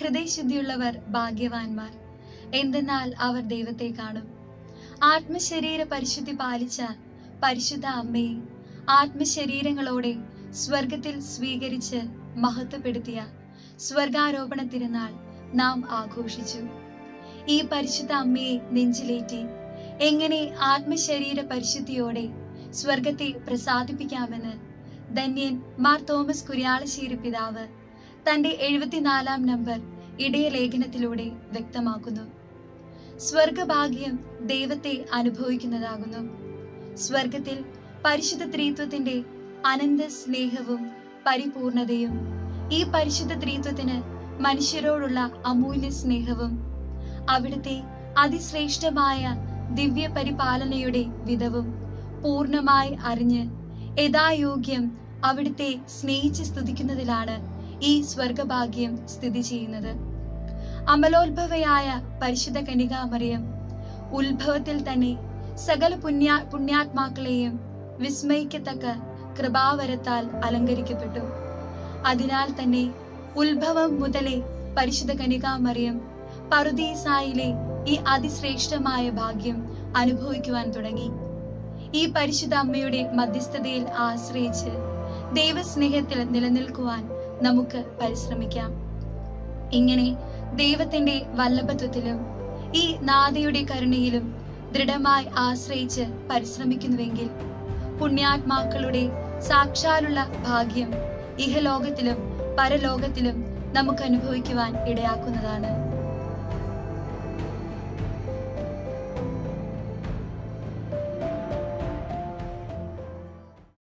ഹൃദയശുദ്ധിയുള്ളവർ ഭാഗ്യവാന്മാർ എന്തെന്നാൽ അവർ ദൈവത്തെ കാണും ആത്മശരീര പരിശുദ്ധി പാലിച്ച പരിശുദ്ധ അമ്മയെ ആത്മശരീരങ്ങളോടെ സ്വർഗത്തിൽ സ്വീകരിച്ച് മഹത്വപ്പെടുത്തിയ സ്വർഗാരോപണ തിരുനാൾ നാം ആഘോഷിച്ചു ഈ പരിശുദ്ധ അമ്മയെ നെഞ്ചിലേറ്റി എങ്ങനെ ആത്മശരീര പരിശുദ്ധിയോടെ സ്വർഗത്തെ പ്രസാദിപ്പിക്കാമെന്ന് ധന്യൻ മാർ തോമസ് കുര്യാളശ്ശേരി പിതാവ് തന്റെ എഴുപത്തിനാലാം നമ്പർ ഇടയ ലേഖനത്തിലൂടെ വ്യക്തമാക്കുന്നു സ്വർഗഭാഗ്യം ദൈവത്തെ അനുഭവിക്കുന്നതാകുന്നു സ്വർഗത്തിൽ പരിശുദ്ധ ത്രിത്വത്തിന്റെ അനന്ത സ്നേഹവും പരിപൂർണതയും ഈ പരിശുദ്ധ ത്രിത്വത്തിന് മനുഷ്യരോടുള്ള അമൂല്യ സ്നേഹവും അവിടുത്തെ അതിശ്രേഷ്ഠമായ ദിവ്യ പരിപാലനയുടെ വിധവും പൂർണ്ണമായി അറിഞ്ഞ് യഥായോഗ്യം അവിടുത്തെ സ്നേഹിച്ച് സ്തുതിക്കുന്നതിലാണ് ഈ സ്വർഗഭാഗ്യം സ്ഥിതി ചെയ്യുന്നത് അമലോത്ഭവയായ പരിശുദ്ധ കനികാമറിയം ഉത്ഭവത്തിൽ തന്നെ സകല പുണ്യ പുണ്യാത്മാക്കളെയും വിസ്മയിക്കത്തക്ക കൃപാവരത്താൽ അലങ്കരിക്കപ്പെട്ടു അതിനാൽ തന്നെ ഉത്ഭവം മുതലേ പരിശുദ്ധ കനികാമറിയം പറുദീസായിലെ ഈ അതിശ്രേഷ്ഠമായ ഭാഗ്യം അനുഭവിക്കുവാൻ തുടങ്ങി ഈ പരിശുദ്ധ അമ്മയുടെ മധ്യസ്ഥതയിൽ ആശ്രയിച്ച് ദൈവസ്നേഹത്തിൽ നിലനിൽക്കുവാൻ നമുക്ക് പരിശ്രമിക്കാം ഇങ്ങനെ ദൈവത്തിന്റെ വല്ലഭത്വത്തിലും ഈ നാഥയുടെ കരുണയിലും ദൃഢമായി ആശ്രയിച്ച് പരിശ്രമിക്കുന്നുവെങ്കിൽ പുണ്യാത്മാക്കളുടെ സാക്ഷാലുള്ള ഭാഗ്യം ഇഹലോകത്തിലും പരലോകത്തിലും നമുക്ക് അനുഭവിക്കുവാൻ ഇടയാക്കുന്നതാണ്